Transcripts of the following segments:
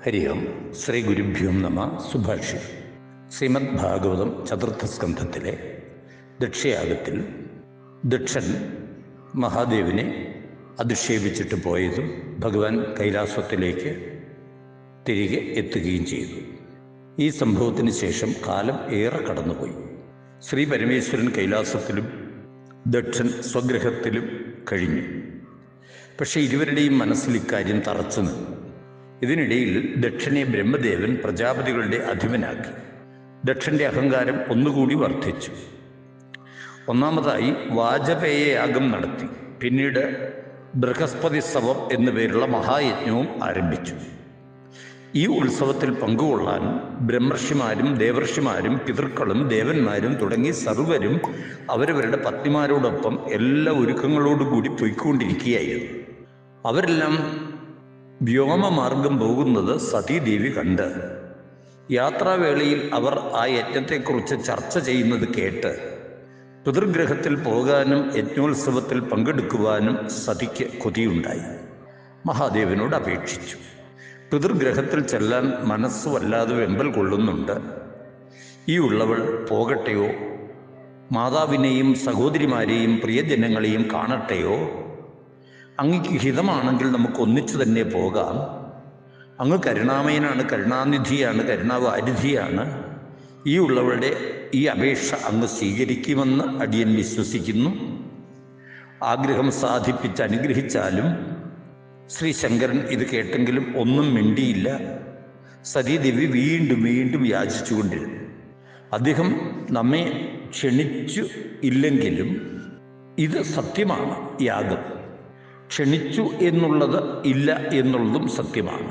ഹരി ഓം ശ്രീ ഗുരുഭ്യോം നമ സുഭാഷ്യം ശ്രീമദ് ഭാഗവതം ചതുർത്ഥ സ്കന്ധത്തിലെ ദക്ഷയാഗത്തിൽ ദക്ഷൻ മഹാദേവിനെ അധിക്ഷേപിച്ചിട്ട് പോയതും ഭഗവാൻ കൈലാസത്തിലേക്ക് തിരികെ എത്തുകയും ചെയ്തു ഈ സംഭവത്തിന് ശേഷം കാലം ഏറെ കടന്നുപോയി ശ്രീ പരമേശ്വരൻ കൈലാസത്തിലും ദക്ഷൻ സ്വഗ്രഹത്തിലും കഴിഞ്ഞു പക്ഷേ ഇരുവരുടെയും മനസ്സിൽ ഇക്കാര്യം തറച്ചു നിന്നു ഇതിനിടയിൽ ദക്ഷനെ ബ്രഹ്മദേവൻ പ്രജാപതികളുടെ അധിപനാക്കി ദക്ഷന്റെ അഹങ്കാരം ഒന്നുകൂടി വർദ്ധിച്ചു ഒന്നാമതായി വാജപേയ യാഗം നടത്തി പിന്നീട് ബൃഹസ്പതി സവം എന്നു പേരുള്ള മഹായജ്ഞവും ആരംഭിച്ചു ഈ ഉത്സവത്തിൽ പങ്കുകൊള്ളാൻ ബ്രഹ്മർഷിമാരും ദേവർഷിമാരും പിതൃക്കളും ദേവന്മാരും തുടങ്ങി സർവരും അവരവരുടെ പത്നിമാരോടൊപ്പം എല്ലാ ഒരുക്കങ്ങളോടുകൂടി പോയിക്കൊണ്ടിരിക്കുകയായിരുന്നു അവരെല്ലാം വ്യോമമാർഗം പോകുന്നത് സതീദേവി കണ്ട് യാത്രാവേളയിൽ അവർ ആ യജ്ഞത്തെക്കുറിച്ച് ചർച്ച ചെയ്യുന്നത് കേട്ട് പിതൃഗ്രഹത്തിൽ പോകാനും യജ്ഞോത്സവത്തിൽ പങ്കെടുക്കുവാനും സതിക്ക് കൊതിയുണ്ടായി മഹാദേവനോട് അപേക്ഷിച്ചു പിതൃഗ്രഹത്തിൽ ചെല്ലാൻ മനസ്സ് വല്ലാതെ വെമ്പൽ കൊള്ളുന്നുണ്ട് ഈ ഉള്ളവൾ പോകട്ടെയോ മാതാവിനെയും സഹോദരിമാരെയും പ്രിയജനങ്ങളെയും കാണട്ടെയോ അങ്ങക്ക് ഹിതമാണെങ്കിൽ നമുക്ക് ഒന്നിച്ചു തന്നെ പോകാം അങ്ങ് കരുണാമയനാണ് കരുണാനിധിയാണ് കരുണാവാരിധിയാണ് ഈ ഉള്ളവളുടെ ഈ അപേക്ഷ അങ്ങ് സ്വീകരിക്കുമെന്ന് അടിയൻ വിശ്വസിക്കുന്നു ആഗ്രഹം സാധിപ്പിച്ച് അനുഗ്രഹിച്ചാലും ശ്രീ ശങ്കരൻ ഇത് കേട്ടെങ്കിലും ഒന്നും മിണ്ടിയില്ല സതീദേവി വീണ്ടും വീണ്ടും യാചിച്ചുകൊണ്ടിരുന്നു അദ്ദേഹം നമ്മെ ക്ഷണിച്ചു ഇല്ലെങ്കിലും ഇത് സത്യമാണ് യാഗം ക്ഷണിച്ചു എന്നുള്ളത് ഇല്ല എന്നുള്ളതും സത്യമാണ്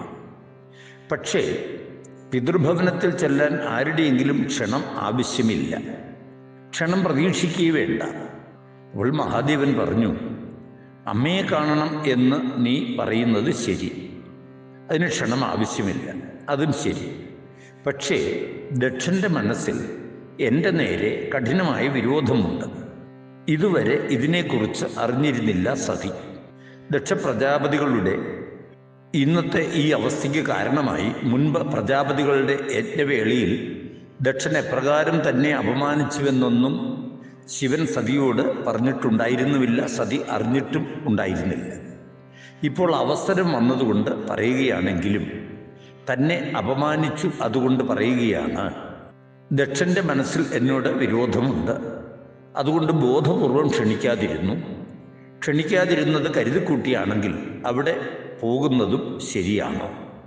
പക്ഷേ പിതൃഭവനത്തിൽ ചെല്ലാൻ ആരുടെയെങ്കിലും ക്ഷണം ആവശ്യമില്ല ക്ഷണം പ്രതീക്ഷിക്കുകയേ വേണ്ട അവൾ മഹാദേവൻ പറഞ്ഞു അമ്മയെ കാണണം എന്ന് നീ പറയുന്നത് ശരി അതിന് ക്ഷണം ആവശ്യമില്ല അതും ശരി പക്ഷേ ദക്ഷൻ്റെ മനസ്സിൽ എൻ്റെ നേരെ കഠിനമായ വിരോധമുണ്ട് ഇതുവരെ ഇതിനെക്കുറിച്ച് അറിഞ്ഞിരുന്നില്ല സതി ദക്ഷ പ്രജാപതികളുടെ ഇന്നത്തെ ഈ അവസ്ഥയ്ക്ക് കാരണമായി മുൻപ് പ്രജാപതികളുടെ യജ്ഞവേളയിൽ ദക്ഷൻ എപ്രകാരം തന്നെ അപമാനിച്ചുവെന്നൊന്നും ശിവൻ സതിയോട് പറഞ്ഞിട്ടുണ്ടായിരുന്നുമില്ല സതി അറിഞ്ഞിട്ടും ഉണ്ടായിരുന്നില്ല ഇപ്പോൾ അവസരം വന്നതുകൊണ്ട് പറയുകയാണെങ്കിലും തന്നെ അപമാനിച്ചു അതുകൊണ്ട് പറയുകയാണ് ദക്ഷൻ്റെ മനസ്സിൽ എന്നോട് വിരോധമുണ്ട് അതുകൊണ്ട് ബോധപൂർവം ക്ഷണിക്കാതിരുന്നു ക്ഷണിക്കാതിരുന്നത് കരുതിക്കൂട്ടിയാണെങ്കിൽ അവിടെ പോകുന്നതും ശരിയാണോ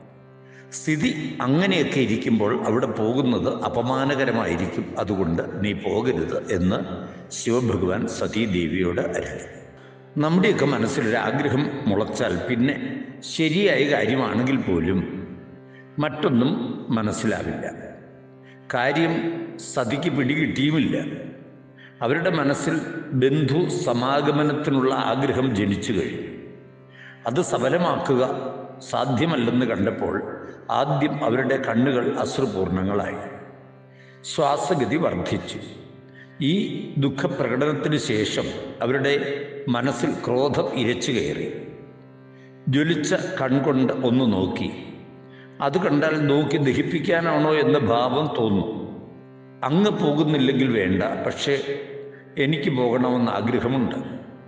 സ്ഥിതി അങ്ങനെയൊക്കെ ഇരിക്കുമ്പോൾ അവിടെ പോകുന്നത് അപമാനകരമായിരിക്കും അതുകൊണ്ട് നീ പോകരുത് എന്ന് ശിവഭഗവാൻ സതീദേവിയോട് അരുളി നമ്മുടെയൊക്കെ മനസ്സിലൊരാഗ്രഹം മുളച്ചാൽ പിന്നെ ശരിയായ കാര്യമാണെങ്കിൽ പോലും മറ്റൊന്നും മനസ്സിലാവില്ല കാര്യം സതിക്ക് പിടികിട്ടിയുമില്ല അവരുടെ മനസ്സിൽ ബന്ധു സമാഗമനത്തിനുള്ള ആഗ്രഹം ജനിച്ചു കഴിഞ്ഞു അത് സഫലമാക്കുക സാധ്യമല്ലെന്ന് കണ്ടപ്പോൾ ആദ്യം അവരുടെ കണ്ണുകൾ അശ്രുപൂർണങ്ങളായി ശ്വാസഗതി വർദ്ധിച്ചു ഈ ദുഃഖപ്രകടനത്തിന് ശേഷം അവരുടെ മനസ്സിൽ ക്രോധം ഇരച്ചു കയറി ജ്വലിച്ച കൺകൊണ്ട് ഒന്ന് നോക്കി അത് കണ്ടാൽ നോക്കി ദഹിപ്പിക്കാനാണോ എന്ന ഭാവം തോന്നും അങ്ങ് പോകുന്നില്ലെങ്കിൽ വേണ്ട പക്ഷേ എനിക്ക് പോകണമെന്ന് ആഗ്രഹമുണ്ട്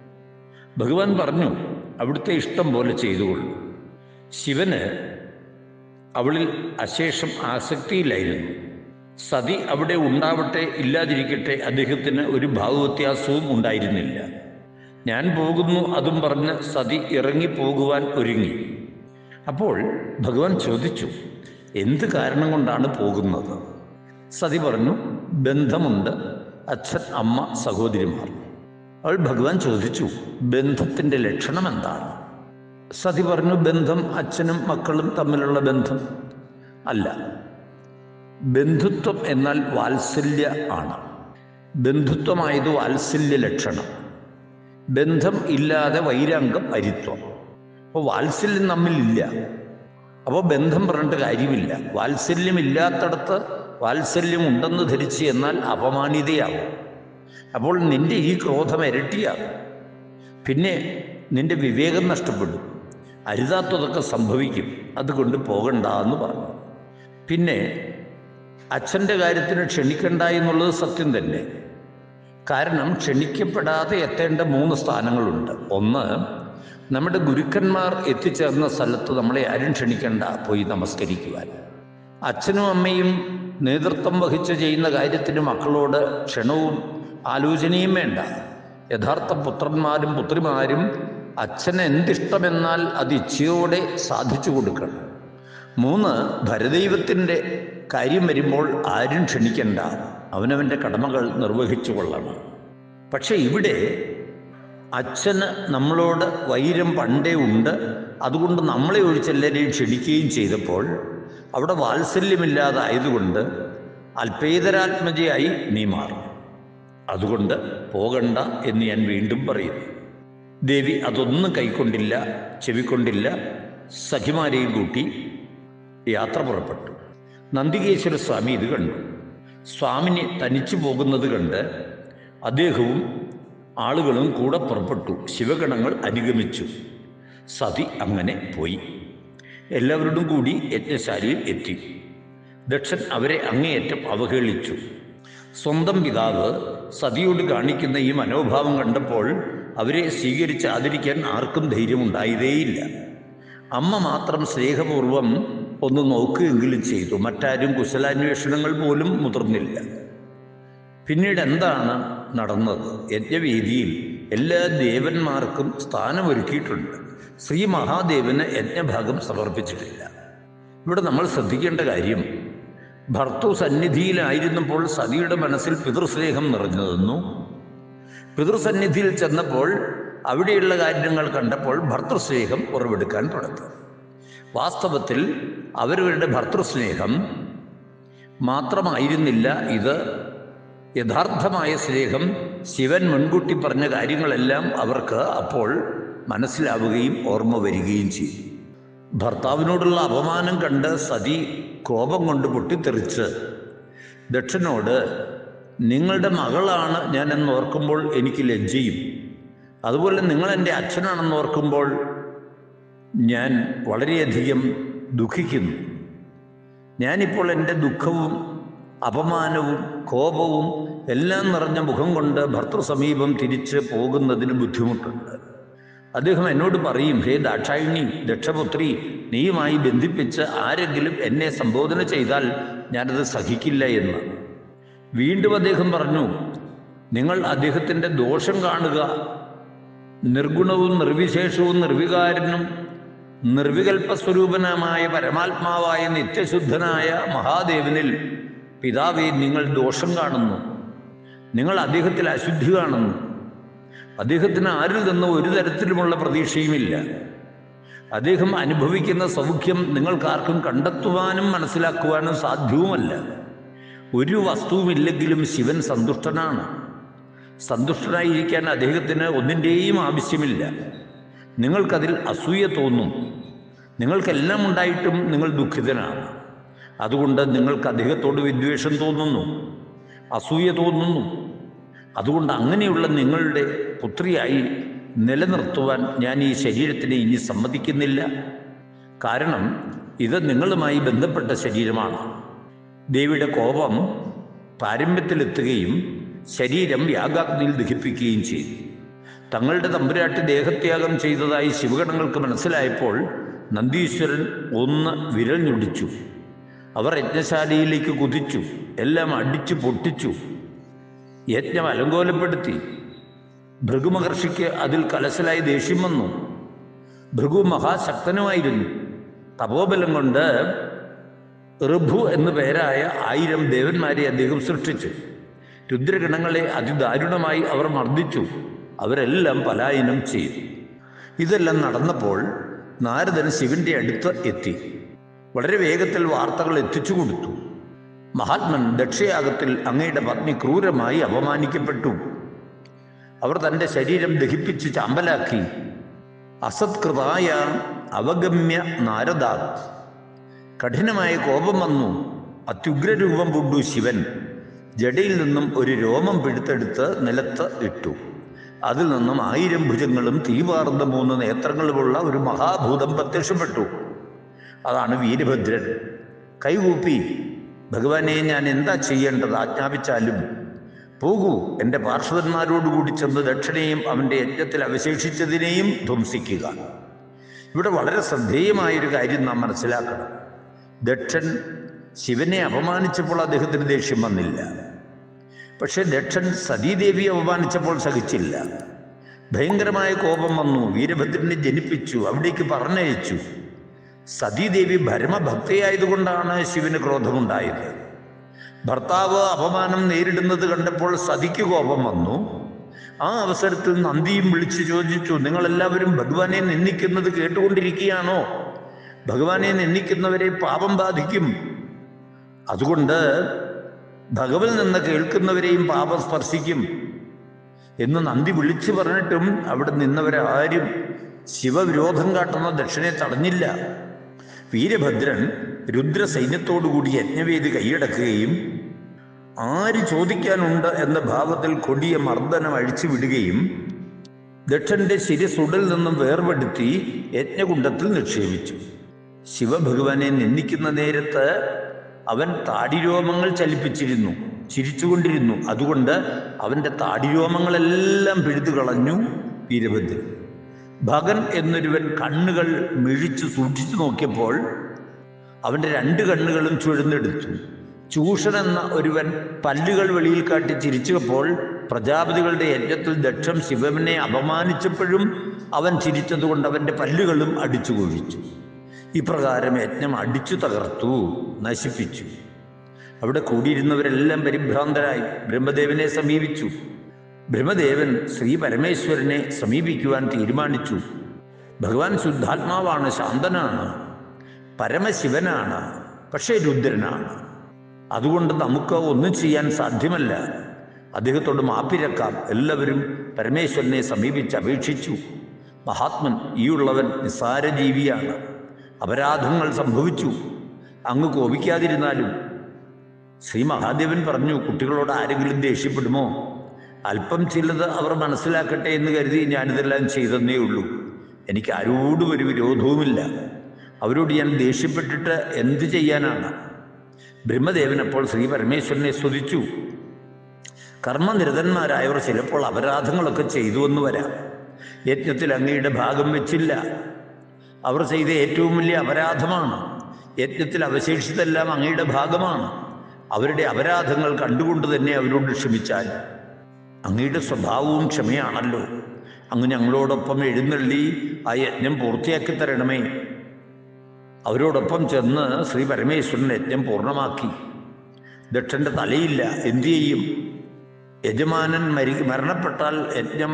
ഭഗവാൻ പറഞ്ഞു അവിടുത്തെ ഇഷ്ടം പോലെ ചെയ്തുകൊള്ളു ശിവന് അവളിൽ അശേഷം ആസക്തിയില്ലായിരുന്നു സതി അവിടെ ഉണ്ടാവട്ടെ ഇല്ലാതിരിക്കട്ടെ അദ്ദേഹത്തിന് ഒരു ഭാവവ്യത്യാസവും ഉണ്ടായിരുന്നില്ല ഞാൻ പോകുന്നു അതും പറഞ്ഞ് സതി ഇറങ്ങിപ്പോകുവാൻ ഒരുങ്ങി അപ്പോൾ ഭഗവാൻ ചോദിച്ചു എന്ത് കാരണം കൊണ്ടാണ് പോകുന്നത് സതി പറഞ്ഞു ബന്ധമുണ്ട് അച്ഛൻ അമ്മ സഹോദരിമാർ അവൾ ഭഗവാൻ ചോദിച്ചു ബന്ധത്തിൻ്റെ ലക്ഷണം എന്താണ് സതി പറഞ്ഞു ബന്ധം അച്ഛനും മക്കളും തമ്മിലുള്ള ബന്ധം അല്ല ബന്ധുത്വം എന്നാൽ വാത്സല്യ ആണ് ബന്ധുത്വമായത് വാത്സല്യ ലക്ഷണം ബന്ധം ഇല്ലാതെ വൈരാംഗം അരിത്വം അപ്പോൾ വാത്സല്യം നമ്മിലില്ല അപ്പോൾ ബന്ധം പറഞ്ഞിട്ട് കാര്യമില്ല വാത്സല്യമില്ലാത്തടത്ത് വാത്സല്യം ഉണ്ടെന്ന് ധരിച്ച് എന്നാൽ അപമാനിതയാകും അപ്പോൾ നിന്റെ ഈ ക്രോധം ഇരട്ടിയാകും പിന്നെ നിന്റെ വിവേകം നഷ്ടപ്പെടും അരുതാത്തതൊക്കെ സംഭവിക്കും അതുകൊണ്ട് പോകണ്ട എന്ന് പറഞ്ഞു പിന്നെ അച്ഛൻ്റെ കാര്യത്തിന് ക്ഷണിക്കണ്ട എന്നുള്ളത് സത്യം തന്നെ കാരണം ക്ഷണിക്കപ്പെടാതെ എത്തേണ്ട മൂന്ന് സ്ഥാനങ്ങളുണ്ട് ഒന്ന് നമ്മുടെ ഗുരുക്കന്മാർ എത്തിച്ചേർന്ന സ്ഥലത്ത് നമ്മളെ ആരും ക്ഷണിക്കണ്ട പോയി നമസ്കരിക്കുവാൻ അച്ഛനും അമ്മയും നേതൃത്വം വഹിച്ച് ചെയ്യുന്ന കാര്യത്തിന് മക്കളോട് ക്ഷണവും ആലോചനയും വേണ്ട യഥാർത്ഥ പുത്രന്മാരും പുത്രിമാരും അച്ഛന് എന്തിഷ്ടമെന്നാൽ അത് ഇച്ഛയോടെ സാധിച്ചു കൊടുക്കണം മൂന്ന് ഭരദൈവത്തിൻ്റെ കാര്യം വരുമ്പോൾ ആരും ക്ഷണിക്കണ്ട അവനവൻ്റെ കടമകൾ നിർവഹിച്ചു കൊള്ളണം പക്ഷെ ഇവിടെ അച്ഛന് നമ്മളോട് വൈരം പണ്ടേ ഉണ്ട് അതുകൊണ്ട് നമ്മളെ ഒഴിച്ചെല്ലാവരെയും ക്ഷണിക്കുകയും ചെയ്തപ്പോൾ അവിടെ വാത്സല്യമില്ലാതായതുകൊണ്ട് അല്പേതരാത്മജയായി നീ മാറും അതുകൊണ്ട് പോകണ്ട എന്ന് ഞാൻ വീണ്ടും പറയുന്നു ദേവി അതൊന്നും കൈക്കൊണ്ടില്ല ചെവിക്കൊണ്ടില്ല സഖിമാരെയും കൂട്ടി യാത്ര പുറപ്പെട്ടു നന്ദികേശ്വര സ്വാമി ഇത് കണ്ടു സ്വാമിനി തനിച്ചു പോകുന്നത് കണ്ട് അദ്ദേഹവും ആളുകളും കൂടെ പുറപ്പെട്ടു ശിവഗണങ്ങൾ അനുഗമിച്ചു സതി അങ്ങനെ പോയി എല്ലാവരോടും കൂടി യജ്ഞശാലയിൽ എത്തി ദക്ഷൻ അവരെ അങ്ങേയറ്റം അവഹേളിച്ചു സ്വന്തം പിതാവ് സതിയോട് കാണിക്കുന്ന ഈ മനോഭാവം കണ്ടപ്പോൾ അവരെ സ്വീകരിച്ച് ആദരിക്കാൻ ആർക്കും ധൈര്യമുണ്ടായതേയില്ല അമ്മ മാത്രം സ്നേഹപൂർവം ഒന്ന് നോക്കുകയെങ്കിലും ചെയ്തു മറ്റാരും കുശലാന്വേഷണങ്ങൾ പോലും മുതിർന്നില്ല പിന്നീട് എന്താണ് നടന്നത് യജ്ഞവേദിയിൽ എല്ലാ ദേവന്മാർക്കും സ്ഥാനമൊരുക്കിയിട്ടുണ്ട് ശ്രീ മഹാദേവന് യജ്ഞഭാഗം സമർപ്പിച്ചിട്ടില്ല ഇവിടെ നമ്മൾ ശ്രദ്ധിക്കേണ്ട കാര്യം ഭർത്തൃ സന്നിധിയിലായിരുന്നപ്പോൾ സതിയുടെ മനസ്സിൽ പിതൃസ്നേഹം നിറഞ്ഞു നിന്നു പിതൃസന്നിധിയിൽ ചെന്നപ്പോൾ അവിടെയുള്ള കാര്യങ്ങൾ കണ്ടപ്പോൾ ഭർത്തൃസ്നേഹം ഉറവെടുക്കാൻ തുടങ്ങി വാസ്തവത്തിൽ അവരവരുടെ ഭർത്തൃസ്നേഹം മാത്രമായിരുന്നില്ല ഇത് യഥാർത്ഥമായ സ്നേഹം ശിവൻ മുൻകൂട്ടി പറഞ്ഞ കാര്യങ്ങളെല്ലാം അവർക്ക് അപ്പോൾ മനസ്സിലാവുകയും ഓർമ്മ വരികയും ചെയ്തു ഭർത്താവിനോടുള്ള അപമാനം കണ്ട് സതി കോപം കൊണ്ട് പൊട്ടിത്തെറിച്ച് ദക്ഷനോട് നിങ്ങളുടെ മകളാണ് ഞാൻ എന്ന് ഓർക്കുമ്പോൾ എനിക്ക് ലജ്ജയും അതുപോലെ നിങ്ങൾ എൻ്റെ അച്ഛനാണെന്ന് ഓർക്കുമ്പോൾ ഞാൻ വളരെയധികം ദുഃഖിക്കുന്നു ഞാനിപ്പോൾ എൻ്റെ ദുഃഖവും അപമാനവും കോപവും എല്ലാം നിറഞ്ഞ മുഖം കൊണ്ട് ഭർത്തൃസമീപം തിരിച്ച് പോകുന്നതിന് ബുദ്ധിമുട്ടുണ്ട് അദ്ദേഹം എന്നോട് പറയും ഹേ ദാക്ഷായിണി ദക്ഷപുത്രി നീയുമായി ബന്ധിപ്പിച്ച് ആരെങ്കിലും എന്നെ സംബോധന ചെയ്താൽ ഞാനത് സഹിക്കില്ല എന്ന് വീണ്ടും അദ്ദേഹം പറഞ്ഞു നിങ്ങൾ അദ്ദേഹത്തിൻ്റെ ദോഷം കാണുക നിർഗുണവും നിർവിശേഷവും നിർവികാരനും നിർവികൽപ്പസ്വരൂപനമായ പരമാത്മാവായ നിത്യശുദ്ധനായ മഹാദേവനിൽ പിതാവെ നിങ്ങൾ ദോഷം കാണുന്നു നിങ്ങൾ അദ്ദേഹത്തിൽ അശുദ്ധി കാണുന്നു അദ്ദേഹത്തിന് ആരിൽ നിന്ന് ഒരു തരത്തിലുമുള്ള പ്രതീക്ഷയുമില്ല അദ്ദേഹം അനുഭവിക്കുന്ന സൗഖ്യം നിങ്ങൾക്കാർക്കും കണ്ടെത്തുവാനും മനസ്സിലാക്കുവാനും സാധ്യവുമല്ല ഒരു വസ്തുവുമില്ലെങ്കിലും ശിവൻ സന്തുഷ്ടനാണ് സന്തുഷ്ടനായിരിക്കാൻ അദ്ദേഹത്തിന് ഒന്നിൻ്റെയും ആവശ്യമില്ല നിങ്ങൾക്കതിൽ അസൂയ തോന്നും നിങ്ങൾക്കെല്ലാം ഉണ്ടായിട്ടും നിങ്ങൾ ദുഃഖിതനാണ് അതുകൊണ്ട് നിങ്ങൾക്ക് അദ്ദേഹത്തോട് വിദ്വേഷം തോന്നുന്നു അസൂയ തോന്നുന്നു അതുകൊണ്ട് അങ്ങനെയുള്ള നിങ്ങളുടെ പുത്രിയായി നിലനിർത്തുവാൻ ഞാൻ ഈ ശരീരത്തിനെ ഇനി സമ്മതിക്കുന്നില്ല കാരണം ഇത് നിങ്ങളുമായി ബന്ധപ്പെട്ട ശരീരമാണ് ദേവിയുടെ കോപം പാരമ്യത്തിലെത്തുകയും ശരീരം യാഗാഗ്നിയിൽ ദഹിപ്പിക്കുകയും ചെയ്തു തങ്ങളുടെ തമ്പുരാട്ടി ദേഹത്യാഗം ചെയ്തതായി ശിവഗണങ്ങൾക്ക് മനസ്സിലായപ്പോൾ നന്ദീശ്വരൻ ഒന്ന് വിരൽ ഞൊടിച്ചു അവർ യജ്ഞശാലയിലേക്ക് കുതിച്ചു എല്ലാം അടിച്ചു പൊട്ടിച്ചു യജ്ഞം അലങ്കോലപ്പെടുത്തി ഭൃഗുമഹർഷിക്ക് അതിൽ കലശലായി ദേഷ്യം വന്നു ഭൃഗു മഹാശക്തനുമായിരുന്നു തപോബലം കൊണ്ട് ഋഭു എന്നു പേരായ ആയിരം ദേവന്മാരെ അദ്ദേഹം സൃഷ്ടിച്ചു രുദ്രഗണങ്ങളെ അതിദാരുണമായി അവർ മർദ്ദിച്ചു അവരെല്ലാം പലായനം ചെയ്തു ഇതെല്ലാം നടന്നപ്പോൾ നാരദൻ ശിവന്റെ അടുത്ത് എത്തി വളരെ വേഗത്തിൽ വാർത്തകൾ എത്തിച്ചു കൊടുത്തു മഹാത്മൻ ദക്ഷയാഗത്തിൽ അങ്ങയുടെ പത്നി ക്രൂരമായി അപമാനിക്കപ്പെട്ടു അവർ തൻ്റെ ശരീരം ദഹിപ്പിച്ച് ചാമ്പലാക്കി അസത്കൃതായ അവഗമ്യ നാരദാത് കഠിനമായ കോപം വന്നു അത്യുഗ്രരൂപം പൂണ്ടു ശിവൻ ജടയിൽ നിന്നും ഒരു രോമം പിടുത്തെടുത്ത് നിലത്ത് ഇട്ടു അതിൽ നിന്നും ആയിരം ഭുജങ്ങളും തീവാർന്ന മൂന്ന് നേത്രങ്ങളുമുള്ള ഒരു മഹാഭൂതം പ്രത്യക്ഷപ്പെട്ടു അതാണ് വീരഭദ്രൻ കൈകൂപ്പി ഭഗവാനെ ഞാൻ എന്താ ചെയ്യേണ്ടത് ആജ്ഞാപിച്ചാലും പോകൂ എൻ്റെ പാർശ്വന്മാരോടുകൂടി ചെന്ന് ദക്ഷിണയും അവൻ്റെ യജ്ഞത്തിൽ അവശേഷിച്ചതിനെയും ധ്വംസിക്കുക ഇവിടെ വളരെ ശ്രദ്ധേയമായൊരു കാര്യം നാം മനസ്സിലാക്കണം ദക്ഷൻ ശിവനെ അപമാനിച്ചപ്പോൾ അദ്ദേഹത്തിന് ദേഷ്യം വന്നില്ല പക്ഷെ ദക്ഷൻ സതീദേവിയെ അപമാനിച്ചപ്പോൾ സഹിച്ചില്ല ഭയങ്കരമായ കോപം വന്നു വീരഭദ്രനെ ജനിപ്പിച്ചു അവിടേക്ക് പറഞ്ഞയച്ചു സതീദേവി ഭരമഭക്തയായതുകൊണ്ടാണ് ശിവന് ക്രോധമുണ്ടായത് ഭർത്താവ് അപമാനം നേരിടുന്നത് കണ്ടപ്പോൾ സതിക്ക് കോപം വന്നു ആ അവസരത്തിൽ നന്ദിയും വിളിച്ചു ചോദിച്ചു നിങ്ങളെല്ലാവരും ഭഗവാനെ നിന്ദിക്കുന്നത് കേട്ടുകൊണ്ടിരിക്കുകയാണോ ഭഗവാനെ നിന്ദിക്കുന്നവരെ പാപം ബാധിക്കും അതുകൊണ്ട് ഭഗവൽ നിന്ന് കേൾക്കുന്നവരെയും പാപം സ്പർശിക്കും എന്ന് നന്ദി വിളിച്ചു പറഞ്ഞിട്ടും അവിടെ നിന്നവരാരും ശിവവിരോധം കാട്ടുന്ന ദക്ഷിണെ തടഞ്ഞില്ല വീരഭദ്രൻ രുദ്രസൈന്യത്തോടുകൂടി യജ്ഞവേദി കൈയടക്കുകയും ആര് ചോദിക്കാനുണ്ട് എന്ന ഭാവത്തിൽ കൊടിയ മർദ്ദനം അഴിച്ചു വിടുകയും ദക്ഷന്റെ ശിരസുടൽ നിന്നും വേർപെടുത്തി യജ്ഞകുണ്ടത്തിൽ നിക്ഷേപിച്ചു ശിവഭഗവാനെ നിന്ദിക്കുന്ന നേരത്ത് അവൻ താടിരോമങ്ങൾ ചലിപ്പിച്ചിരുന്നു ചിരിച്ചുകൊണ്ടിരുന്നു അതുകൊണ്ട് അവൻ്റെ താടിരോമങ്ങളെല്ലാം പിഴുതു കളഞ്ഞു വീരഭദ്രൻ ഭഗൻ എന്നൊരുവൻ കണ്ണുകൾ മിഴിച്ചു സൂക്ഷിച്ചു നോക്കിയപ്പോൾ അവൻ്റെ രണ്ട് കണ്ണുകളും ചുഴന്നെടുത്തു ചൂഷൻ എന്ന ഒരുവൻ പല്ലുകൾ വെളിയിൽ കാട്ടി ചിരിച്ചപ്പോൾ പ്രജാപതികളുടെ യജ്ഞത്തിൽ ദക്ഷം ശിവനെ അപമാനിച്ചപ്പോഴും അവൻ ചിരിച്ചതുകൊണ്ട് അവൻ്റെ പല്ലുകളും അടിച്ചു കൊഴിച്ചു ഇപ്രകാരം യജ്ഞം അടിച്ചു തകർത്തു നശിപ്പിച്ചു അവിടെ കൂടിയിരുന്നവരെല്ലാം പരിഭ്രാന്തരായി ബ്രഹ്മദേവനെ സമീപിച്ചു ബ്രഹ്മദേവൻ ശ്രീ പരമേശ്വരനെ സമീപിക്കുവാൻ തീരുമാനിച്ചു ഭഗവാൻ ശുദ്ധാത്മാവാണ് ശാന്തനാണ് പരമശിവനാണ് പക്ഷേ രുദ്രനാണ് അതുകൊണ്ട് നമുക്ക് ഒന്നും ചെയ്യാൻ സാധ്യമല്ല അദ്ദേഹത്തോട് മാപ്പിരക്കാം എല്ലാവരും പരമേശ്വരനെ സമീപിച്ച് അപേക്ഷിച്ചു മഹാത്മൻ ഈയുള്ളവൻ നിസ്സാര ജീവിയാണ് അപരാധങ്ങൾ സംഭവിച്ചു അങ്ങ് കോപിക്കാതിരുന്നാലും ശ്രീ മഹാദേവൻ പറഞ്ഞു കുട്ടികളോട് ആരെങ്കിലും ദേഷ്യപ്പെടുമോ അല്പം ചിലത് അവർ മനസ്സിലാക്കട്ടെ എന്ന് കരുതി ഞാനിതെല്ലാം ചെയ്തെന്നേ ഉള്ളൂ എനിക്ക് ആരോടും ഒരു വിരോധവുമില്ല അവരോട് ഞാൻ ദേഷ്യപ്പെട്ടിട്ട് എന്ത് ചെയ്യാനാണ് ബ്രഹ്മദേവൻ അപ്പോൾ ശ്രീ പരമേശ്വരനെ സ്തുതിച്ചു കർമ്മനിരതന്മാരായവർ ചിലപ്പോൾ അപരാധങ്ങളൊക്കെ ചെയ്തു എന്ന് വരാം യജ്ഞത്തിൽ അങ്ങയുടെ ഭാഗം വെച്ചില്ല അവർ ചെയ്ത ഏറ്റവും വലിയ അപരാധമാണ് യജ്ഞത്തിൽ അവശേഷിച്ചതെല്ലാം അങ്ങയുടെ ഭാഗമാണ് അവരുടെ അപരാധങ്ങൾ കണ്ടുകൊണ്ട് തന്നെ അവരോട് ക്ഷമിച്ചാൽ അങ്ങയുടെ സ്വഭാവവും ക്ഷമയാണല്ലോ അങ്ങ് ഞങ്ങളോടൊപ്പം എഴുന്നള്ളി ആ യജ്ഞം പൂർത്തിയാക്കി തരണമേ അവരോടൊപ്പം ചെന്ന് ശ്രീ പരമേശ്വരൻ യജ്ഞം പൂർണ്ണമാക്കി ദക്ഷന്റെ തലയില്ല എന്തു ചെയ്യും യജമാനൻ മരി മരണപ്പെട്ടാൽ യജ്ഞം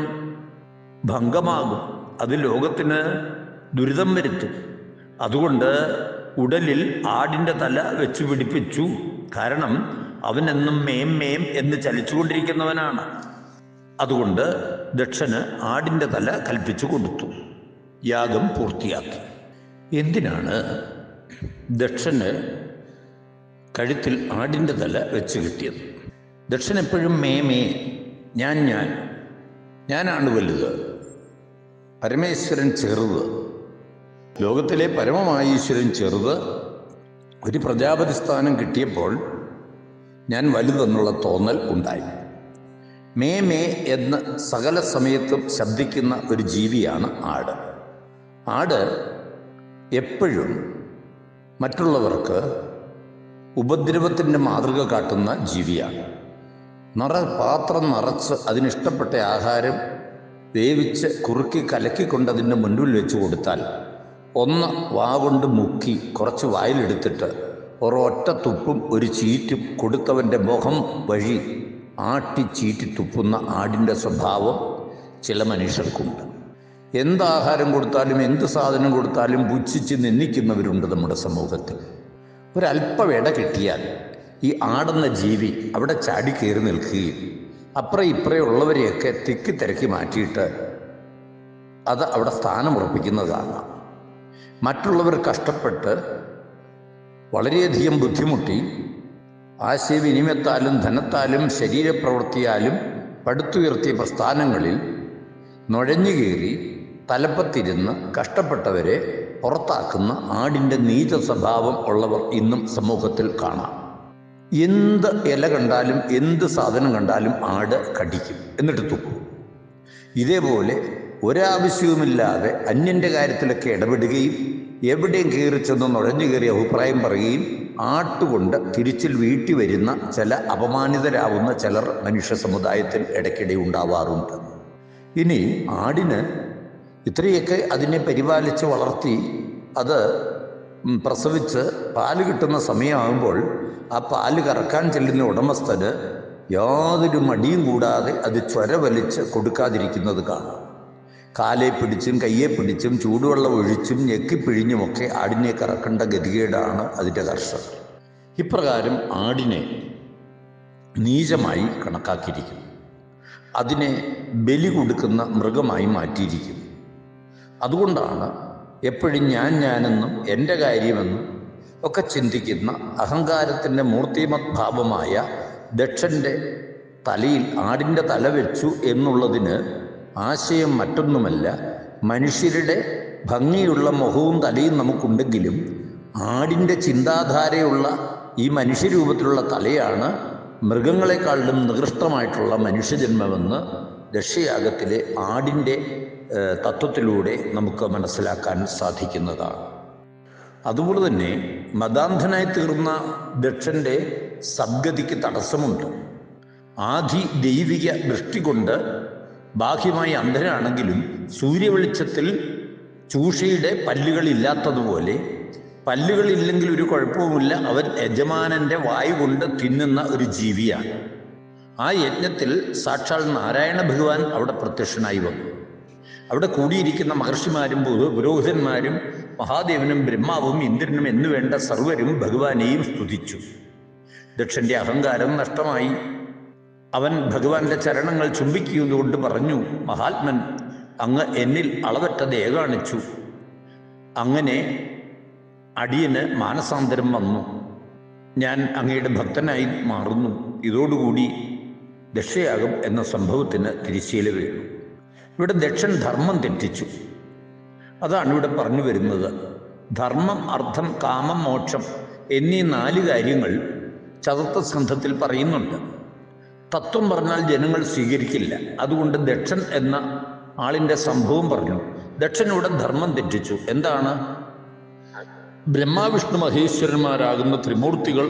ഭംഗമാകും അത് ലോകത്തിന് ദുരിതം വരുത്തും അതുകൊണ്ട് ഉടലിൽ ആടിൻ്റെ തല വെച്ച് പിടിപ്പിച്ചു കാരണം അവനെന്നും മേം മേം എന്ന് ചലിച്ചുകൊണ്ടിരിക്കുന്നവനാണ് അതുകൊണ്ട് ദക്ഷന് ആടിൻ്റെ തല കൽപ്പിച്ചു കൊടുത്തു യാഗം പൂർത്തിയാക്കി എന്തിനാണ് ദക്ഷന് കഴുത്തിൽ ആടിൻ്റെ തല വെച്ച് കിട്ടിയത് ദക്ഷൻ എപ്പോഴും മേ മേ ഞാൻ ഞാൻ ഞാനാണ് വലുത് പരമേശ്വരൻ ചെറുത് ലോകത്തിലെ പരമമായ ഈശ്വരൻ ചെറുത് ഒരു പ്രജാപതി സ്ഥാനം കിട്ടിയപ്പോൾ ഞാൻ വലുതെന്നുള്ള തോന്നൽ ഉണ്ടായി മേ മേ എന്ന് സകല സമയത്തും ശബ്ദിക്കുന്ന ഒരു ജീവിയാണ് ആട് ആട് എപ്പോഴും മറ്റുള്ളവർക്ക് ഉപദ്രവത്തിൻ്റെ മാതൃക കാട്ടുന്ന ജീവിയാണ് നിറ പാത്രം നിറച്ച് അതിനിഷ്ടപ്പെട്ട ആഹാരം വേവിച്ച് കുറുക്കി കലക്കിക്കൊണ്ട് അതിൻ്റെ മുൻപിൽ വെച്ച് കൊടുത്താൽ ഒന്ന് വാ കൊണ്ട് മുക്കി കുറച്ച് വായിലെടുത്തിട്ട് ഒരൊറ്റ തുപ്പും ഒരു ചീറ്റും കൊടുത്തവൻ്റെ മുഖം വഴി ആട്ടി ചീറ്റി തുപ്പുന്ന ആടിൻ്റെ സ്വഭാവം ചില മനുഷ്യർക്കുണ്ട് എന്ത് ആഹാരം കൊടുത്താലും എന്ത് സാധനം കൊടുത്താലും പുച്ഛിച്ച് നിന്ദിക്കുന്നവരുണ്ട് നമ്മുടെ സമൂഹത്തിൽ ഒരല്പം ഇട കിട്ടിയാൽ ഈ ആടുന്ന ജീവി അവിടെ ചാടി കയറി നിൽക്കുകയും അപ്പുറം ഇപ്പുറം ഉള്ളവരെയൊക്കെ തിക്കി തിരക്കി മാറ്റിയിട്ട് അത് അവിടെ സ്ഥാനമുറപ്പിക്കുന്നതാണ് മറ്റുള്ളവർ കഷ്ടപ്പെട്ട് വളരെയധികം ബുദ്ധിമുട്ടി ആശയവിനിമയത്താലും ധനത്താലും ശരീരപ്രവൃത്തിയാലും പടുത്തുയർത്തിയ പ്രസ്ഥാനങ്ങളിൽ നുഴഞ്ഞു കയറി തലപ്പത്തിരുന്ന് കഷ്ടപ്പെട്ടവരെ പുറത്താക്കുന്ന ആടിൻ്റെ നീച സ്വഭാവം ഉള്ളവർ ഇന്നും സമൂഹത്തിൽ കാണാം എന്ത് ഇല കണ്ടാലും എന്ത് സാധനം കണ്ടാലും ആട് കടിക്കും എന്നിട്ട് തുപ്പും ഇതേപോലെ ഒരാവശ്യവുമില്ലാതെ അന്യൻ്റെ കാര്യത്തിലൊക്കെ ഇടപെടുകയും എവിടെയും കയറി ചെന്ന് നുഴഞ്ഞു കയറി അഭിപ്രായം പറയുകയും ആട്ടുകൊണ്ട് തിരിച്ചിൽ വീട്ടി വരുന്ന ചില അപമാനിതരാവുന്ന ചിലർ മനുഷ്യ സമുദായത്തിൽ ഇടയ്ക്കിടെ ഉണ്ടാവാറുണ്ട് ഇനി ആടിന് ഇത്രയൊക്കെ അതിനെ പരിപാലിച്ച് വളർത്തി അത് ഉം, പ്രസവിച്ച് പാല് കിട്ടുന്ന സമയമാകുമ്പോൾ ആ പാല് കറക്കാൻ ചെല്ലുന്ന ഉടമസ്ഥന് യാതൊരു മടിയും കൂടാതെ അത് ചൊര വലിച്ച് കൊടുക്കാതിരിക്കുന്നത് കാണാം കാലെ പിടിച്ചും കയ്യെ പിടിച്ചും ചൂടുവെള്ളം ഒഴിച്ചും ഞെക്കിപ്പിഴിഞ്ഞുമൊക്കെ ആടിനെ കറക്കേണ്ട ഗതികേടാണ് അതിൻ്റെ കർഷകർ ഇപ്രകാരം ആടിനെ നീചമായി കണക്കാക്കിയിരിക്കുന്നു അതിനെ ബലി കൊടുക്കുന്ന മൃഗമായി മാറ്റിയിരിക്കുന്നു അതുകൊണ്ടാണ് എപ്പോഴും ഞാൻ ഞാനെന്നും എൻ്റെ കാര്യമെന്നും ഒക്കെ ചിന്തിക്കുന്ന അഹങ്കാരത്തിൻ്റെ മൂർത്തിമത് ഭാവമായ ദക്ഷൻ്റെ തലയിൽ ആടിൻ്റെ തല വെച്ചു എന്നുള്ളതിന് ആശയം മറ്റൊന്നുമല്ല മനുഷ്യരുടെ ഭംഗിയുള്ള മുഖവും തലയും നമുക്കുണ്ടെങ്കിലും ആടിൻ്റെ ചിന്താധാരയുള്ള ഈ മനുഷ്യരൂപത്തിലുള്ള തലയാണ് മൃഗങ്ങളെക്കാളിലും നികൃഷ്ടമായിട്ടുള്ള മനുഷ്യജന്മമെന്ന് ദക്ഷയാഗത്തിലെ ആടിൻ്റെ ഏഹ്, തത്വത്തിലൂടെ നമുക്ക് മനസ്സിലാക്കാൻ സാധിക്കുന്നതാണ് അതുപോലെ തന്നെ മതാന്ധനായി തീർന്ന ദക്ഷൻ്റെ സദ്ഗതിക്ക് തടസ്സമുണ്ട് ആദി ദൈവിക ദൃഷ്ടി കൊണ്ട് ബാഹ്യമായി അന്ധനാണെങ്കിലും സൂര്യവെളിച്ചത്തിൽ ചൂഷയുടെ പല്ലുകളില്ലാത്തതുപോലെ പല്ലുകളില്ലെങ്കിൽ ഒരു കുഴപ്പവുമില്ല അവൻ യജമാനന്റെ വായു കൊണ്ട് തിന്നുന്ന ഒരു ജീവിയാണ് ആ യജ്ഞത്തിൽ സാക്ഷാൽ നാരായണ ഭഗവാൻ അവിടെ പ്രത്യക്ഷനായി വന്നു അവിടെ കൂടിയിരിക്കുന്ന മഹർഷിമാരും പുരോ- പുരോഹിതന്മാരും മഹാദേവനും ബ്രഹ്മാവും ഇന്ദ്രനും എന്നു വേണ്ട സർവരും ഭഗവാനെയും സ്തുതിച്ചു ദക്ഷന്റെ അഹങ്കാരം നഷ്ടമായി അവൻ ഭഗവാന്റെ ചരണങ്ങൾ ചുംബിക്കുന്നതുകൊണ്ട് പറഞ്ഞു മഹാത്മൻ അങ്ങ് എന്നിൽ അളവറ്റ ദയ കാണിച്ചു അങ്ങനെ അടിയന് മാനസാന്തരം വന്നു ഞാൻ അങ്ങയുടെ ഭക്തനായി മാറുന്നു ഇതോടുകൂടി ദക്ഷയാഗം എന്ന സംഭവത്തിന് തിരിശീല വീണു ഇവിടെ ദക്ഷൻ ധർമ്മം തെറ്റിച്ചു അതാണ് ഇവിടെ പറഞ്ഞു വരുന്നത് ധർമ്മം അർത്ഥം കാമം മോക്ഷം എന്നീ നാല് കാര്യങ്ങൾ ചതുർത്ഥ സ്കന്ധത്തിൽ പറയുന്നുണ്ട് തത്വം പറഞ്ഞാൽ ജനങ്ങൾ സ്വീകരിക്കില്ല അതുകൊണ്ട് ദക്ഷൻ എന്ന ആളിൻ്റെ സംഭവം പറഞ്ഞു ദക്ഷൻ ഇവിടെ ധർമ്മം തെറ്റിച്ചു എന്താണ് ബ്രഹ്മാവിഷ്ണു മഹേശ്വരന്മാരാകുന്ന ത്രിമൂർത്തികൾ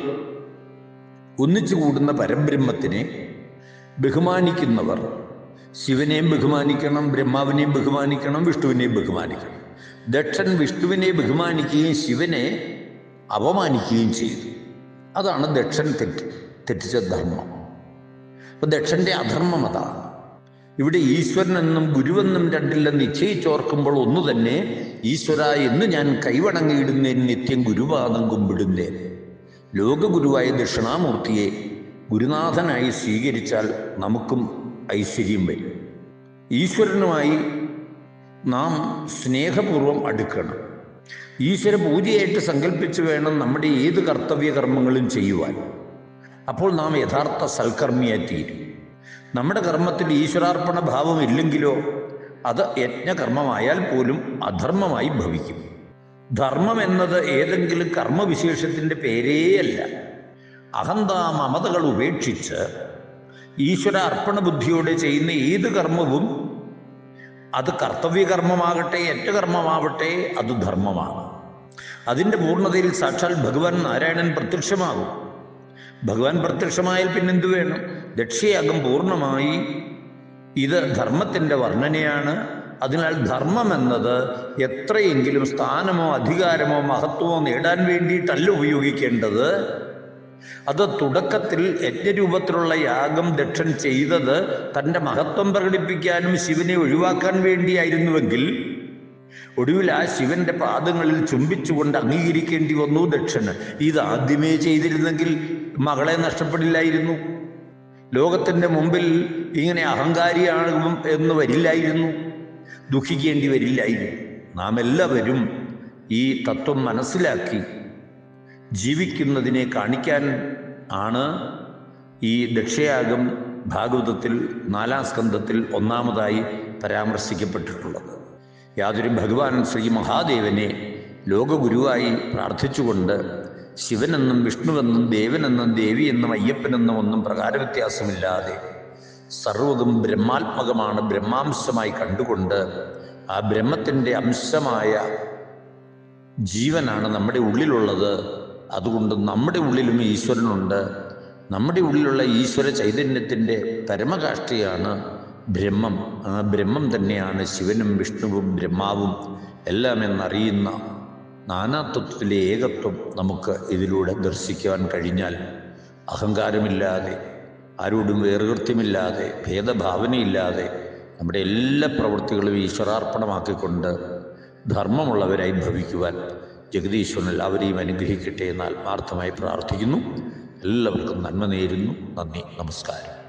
ഒന്നിച്ചു കൂടുന്ന പരബ്രഹ്മത്തിനെ ബഹുമാനിക്കുന്നവർ ശിവനെയും ബഹുമാനിക്കണം ബ്രഹ്മാവിനെയും ബഹുമാനിക്കണം വിഷ്ണുവിനെയും ബഹുമാനിക്കണം ദക്ഷൻ വിഷ്ണുവിനെ ബഹുമാനിക്കുകയും ശിവനെ അപമാനിക്കുകയും ചെയ്തു അതാണ് ദക്ഷൻ തെറ്റ് തെറ്റിച്ച ധർമ്മം അപ്പൊ ദക്ഷന്റെ അധർമ്മം അതാണ് ഇവിടെ ഈശ്വരനെന്നും ഗുരുവെന്നും രണ്ടില്ലെന്ന് നിശ്ചയിച്ചോർക്കുമ്പോൾ ഒന്നു തന്നെ ഈശ്വര എന്ന് ഞാൻ കൈവണങ്ങിയിടുന്നേൻ നിത്യം ഗുരുപാദം കുമ്പിടുന്നേൻ ലോകഗുരുവായ ദക്ഷിണാമൂർത്തിയെ ഗുരുനാഥനായി സ്വീകരിച്ചാൽ നമുക്കും ഐശ്വര്യം വരും ഈശ്വരനുമായി നാം സ്നേഹപൂർവം അടുക്കണം ഈശ്വര പൂജയായിട്ട് സങ്കല്പിച്ച് വേണം നമ്മുടെ ഏത് കർത്തവ്യ കർമ്മങ്ങളും ചെയ്യുവാൻ അപ്പോൾ നാം യഥാർത്ഥ സൽക്കർമ്മിയായി തീരും നമ്മുടെ കർമ്മത്തിൽ ഈശ്വരാർപ്പണ ഭാവം ഇല്ലെങ്കിലോ അത് യജ്ഞകർമ്മമായാൽ പോലും അധർമ്മമായി ഭവിക്കും ധർമ്മം എന്നത് ഏതെങ്കിലും കർമ്മവിശേഷത്തിൻ്റെ പേരേയല്ല അഹന്താ മമതകൾ ഉപേക്ഷിച്ച് ഈശ്വര അർപ്പണ ബുദ്ധിയോടെ ചെയ്യുന്ന ഏത് കർമ്മവും അത് കർത്തവ്യകർമ്മമാകട്ടെ യജ്ഞകർമ്മമാവട്ടെ അത് ധർമ്മമാണ് അതിൻ്റെ പൂർണ്ണതയിൽ സാക്ഷാൽ ഭഗവാൻ നാരായണൻ പ്രത്യക്ഷമാകും ഭഗവാൻ പ്രത്യക്ഷമായാൽ പിന്നെന്തു വേണം ദക്ഷ്യയാഗം പൂർണ്ണമായി ഇത് ധർമ്മത്തിൻ്റെ വർണ്ണനയാണ് അതിനാൽ ധർമ്മം എന്നത് എത്രയെങ്കിലും സ്ഥാനമോ അധികാരമോ മഹത്വമോ നേടാൻ വേണ്ടിയിട്ടല്ല ഉപയോഗിക്കേണ്ടത് അത് തുടക്കത്തിൽ യജ്ഞരൂപത്തിലുള്ള യാഗം ദക്ഷൻ ചെയ്തത് തൻ്റെ മഹത്വം പ്രകടിപ്പിക്കാനും ശിവനെ ഒഴിവാക്കാൻ വേണ്ടിയായിരുന്നുവെങ്കിൽ ഒടുവിൽ ആ ശിവന്റെ പാദങ്ങളിൽ ചുംബിച്ചുകൊണ്ട് അംഗീകരിക്കേണ്ടി വന്നു ദക്ഷന് ഇത് ആദ്യമേ ചെയ്തിരുന്നെങ്കിൽ മകളെ നഷ്ടപ്പെടില്ലായിരുന്നു ലോകത്തിൻ്റെ മുമ്പിൽ ഇങ്ങനെ അഹങ്കാരിയാകും എന്ന് വരില്ലായിരുന്നു ദുഃഖിക്കേണ്ടി വരില്ലായിരുന്നു നാം എല്ലാവരും ഈ തത്വം മനസ്സിലാക്കി ജീവിക്കുന്നതിനെ കാണിക്കാൻ ആണ് ഈ ദക്ഷയാഗം ഭാഗവതത്തിൽ നാലാം സ്കന്ധത്തിൽ ഒന്നാമതായി പരാമർശിക്കപ്പെട്ടിട്ടുള്ളത് യാതൊരു ഭഗവാൻ ശ്രീ മഹാദേവനെ ലോകഗുരുവായി പ്രാർത്ഥിച്ചുകൊണ്ട് ശിവനെന്നും വിഷ്ണുവെന്നും ദേവനെന്നും ദേവിയെന്നും അയ്യപ്പനെന്നും ഒന്നും പ്രകാരവ്യത്യാസമില്ലാതെ സർവതും ബ്രഹ്മാത്മകമാണ് ബ്രഹ്മാംശമായി കണ്ടുകൊണ്ട് ആ ബ്രഹ്മത്തിൻ്റെ അംശമായ ജീവനാണ് നമ്മുടെ ഉള്ളിലുള്ളത് അതുകൊണ്ട് നമ്മുടെ ഉള്ളിലും ഈശ്വരനുണ്ട് നമ്മുടെ ഉള്ളിലുള്ള ഈശ്വര ചൈതന്യത്തിൻ്റെ പരമകാഷ്ഠയാണ് ബ്രഹ്മം ആ ബ്രഹ്മം തന്നെയാണ് ശിവനും വിഷ്ണുവും ബ്രഹ്മാവും എല്ലാം എന്നറിയുന്ന നാനാത്വത്തിലെ ഏകത്വം നമുക്ക് ഇതിലൂടെ ദർശിക്കുവാൻ കഴിഞ്ഞാൽ അഹങ്കാരമില്ലാതെ ആരോടും വേറുകൃത്യമില്ലാതെ ഭേദഭാവനയില്ലാതെ നമ്മുടെ എല്ലാ പ്രവൃത്തികളും ഈശ്വരാർപ്പണമാക്കിക്കൊണ്ട് ധർമ്മമുള്ളവരായി ഭവിക്കുവാൻ ജഗദീശ്വരൻ എല്ലാവരെയും അനുഗ്രഹിക്കട്ടെ എന്ന് ആത്മാർത്ഥമായി പ്രാർത്ഥിക്കുന്നു എല്ലാവർക്കും നന്മ നേരുന്നു നന്ദി നമസ്കാരം